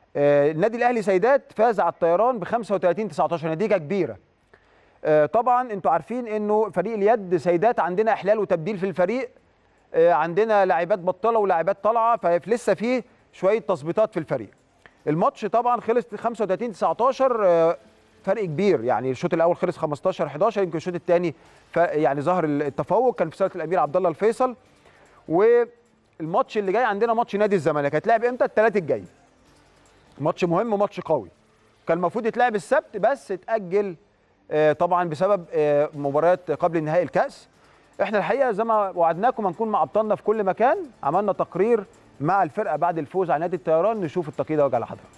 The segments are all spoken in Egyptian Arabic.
آه، النادي الاهلي سيدات فاز على الطيران ب 35 19 نتيجه كبيره آه، طبعا انتوا عارفين انه فريق اليد سيدات عندنا احلال وتبديل في الفريق آه، عندنا لاعبات بطاله ولاعبات طالعه فلسه فيه شويه تظبيطات في الفريق الماتش طبعا خلص 35 19 آه، فرق كبير يعني الشوط الاول خلص 15 11 يمكن الشوط الثاني يعني ظهر التفوق كان في صاله الامير عبد الله الفيصل والماتش اللي جاي عندنا ماتش نادي الزمالك هيتلعب امتى الثلاث الجاي ماتش مهم وماتش قوي كان المفروض يتلعب السبت بس اتاجل آه، طبعا بسبب آه، مباريات قبل نهائي الكاس احنا الحقيقه زي ما وعدناكم هنكون مع ابطالنا في كل مكان عملنا تقرير مع الفرقه بعد الفوز على نادي الطيران نشوف التقرير ده وجه لحضراتكم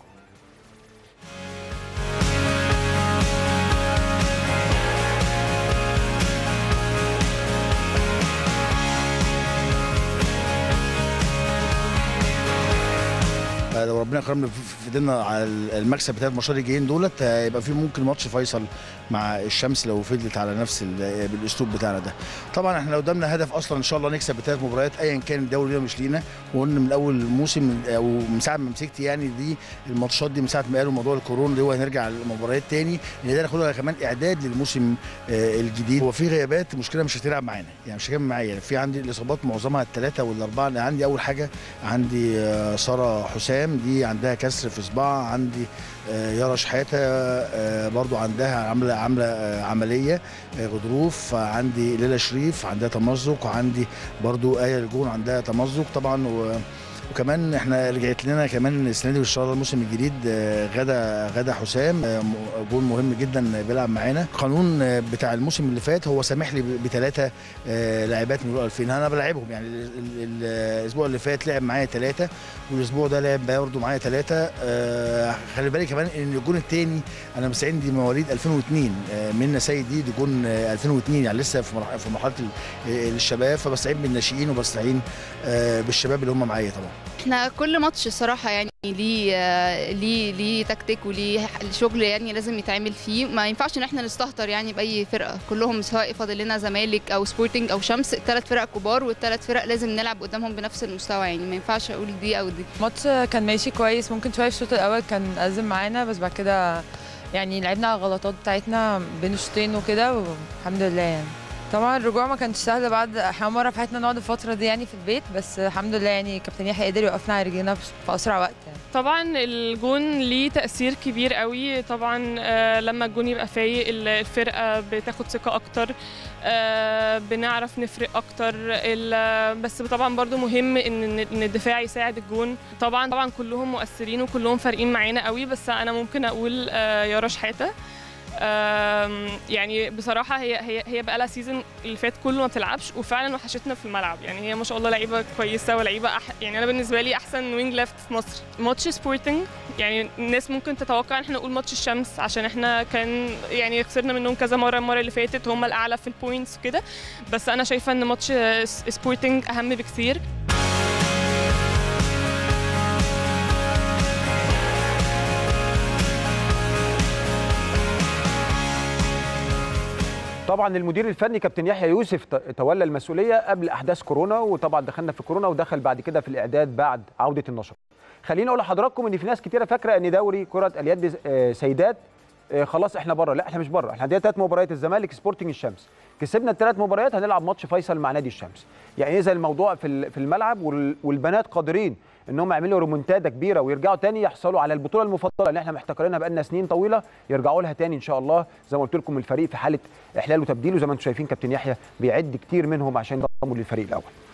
لو ربنا كرمنا في في ايدينا على المكسب بتاع الماتشات الجايين دولت هيبقى في ممكن ماتش فيصل مع الشمس لو فضلت على نفس ال- بالاسلوب بتاعنا ده طبعا احنا قدامنا هدف اصلا ان شاء الله نكسب بثلاث مباريات ايا كان الدوري ده مش لينا وقلنا من اول الموسم او من ساعه ما مسكت يعني دي الماتشات دي من ساعه ما قالوا موضوع الكورونا اللي هو هنرجع للمباريات تاني ان ده ناخدها كمان اعداد للموسم آه، الجديد هو في غيابات مشكله مش هتلعب معانا يعني مش هتلعب معايا يعني في عندي الاصابات معظمها الثلاثه والاربعه اللي عندي اول حاجه عندي آه، ساره حسام دي عندها كسر في صباعها عندي آه، يارا شحاته آه، برضو عندها عامله عامله آه، عمليه آه، غضروف عندي ليلى شريف عندها تمزق وعندي برضو ايه الجون عندها تمزق طبعا و وكمان احنا رجعت لنا كمان السنه دي ان شاء الله الموسم الجديد آه، غدا غدا حسام آه، م- جون مهم جدا بيلعب معانا قانون آه، بتاع الموسم اللي فات هو سامح لي بثلاثه لاعبات من 2000 انا بلعبهم يعني ال- ال- ال- الاسبوع اللي فات لعب معايا ثلاثه والاسبوع ده لعب برضه معايا ثلاثه خلي بالك كمان ان الجون الثاني انا مستعين دي مواليد 2002 آه، منى سيد دي, دي جون آه، 2002 يعني لسه في مرح- في مرحله ال- آه، الشباب فبستعين بالناشئين وبستعين آه، بالشباب اللي هم معايا طبعا احنا كل ماتش الصراحه يعني ليه آه، ليه ليه تكتيك وليه شغل يعني لازم يتعمل فيه ما ينفعش ان احنا نستهتر يعني باي فرقه كلهم سواء فاضل لنا زمالك او سبورتنج او شمس الثلاث فرق كبار والثلاث فرق لازم نلعب قدامهم بنفس المستوى يعني ما ينفعش اقول دي او دي الماتش كان ماشي كويس ممكن شويه الشوط الاول كان أزم معانا بس بعد كده يعني لعبنا على الغلطات بتاعتنا بين الشوطين وكده والحمد لله يعني طبعا الرجوع ما كانش سهل بعد احنا أول مره في حياتنا نقعد الفتره دي يعني في البيت بس الحمد لله يعني كابتن يحيى قدر يوقفنا على رجلينا في في اسرع وقت يعني طبعا الجون ليه تأثير كبير قوي طبعا آه، لما الجون يبقى فايق ال- الفرقة بتاخد ثقة أكتر آه، بنعرف نفرق أكتر ال- بس طبعا برضو مهم إن إن الدفاع يساعد الجون طبعا طبعا كلهم مؤثرين وكلهم فارقين معانا قوي بس أنا ممكن أقول آه، يارا شحاتة آم، يعني بصراحة هي هي هي بقى لها سيزون اللي فات كله ما بتلعبش وفعلا وحشتنا في الملعب يعني هي ما شاء الله لعيبة كويسة ولعيبة أح... يعني أنا بالنسبة لي أحسن وينج ليفت في مصر ماتش سبورتنج يعني الناس ممكن تتوقع ان احنا نقول ماتش الشمس عشان احنا كان يعني خسرنا منهم كذا مره المره اللي فاتت هم الاعلى في البوينتس وكده بس انا شايفه ان ماتش سبورتنج اهم بكثير طبعا المدير الفني كابتن يحيى يوسف ت- تولى المسؤوليه قبل احداث كورونا وطبعا دخلنا في كورونا ودخل بعد كده في الاعداد بعد عوده النشاط. خليني اقول لحضراتكم ان في ناس كتيره فاكره ان دوري كره اليد آه، سيدات آه، خلاص احنا بره لا احنا مش بره احنا عندنا ثلاث مباريات الزمالك سبورتنج الشمس كسبنا الثلاث مباريات هنلعب ماتش فيصل مع نادي الشمس يعني اذا الموضوع في ال- في الملعب وال- والبنات قادرين ان هم يعملوا ريمونتادا كبيره ويرجعوا تاني يحصلوا على البطوله المفضله اللي احنا محتكرينها بقالنا سنين طويله يرجعوا لها تاني ان شاء الله زي ما قلت لكم الفريق في حاله احلال وتبديل وزي ما انتم شايفين كابتن يحيى بيعد كتير منهم عشان ينضموا للفريق الاول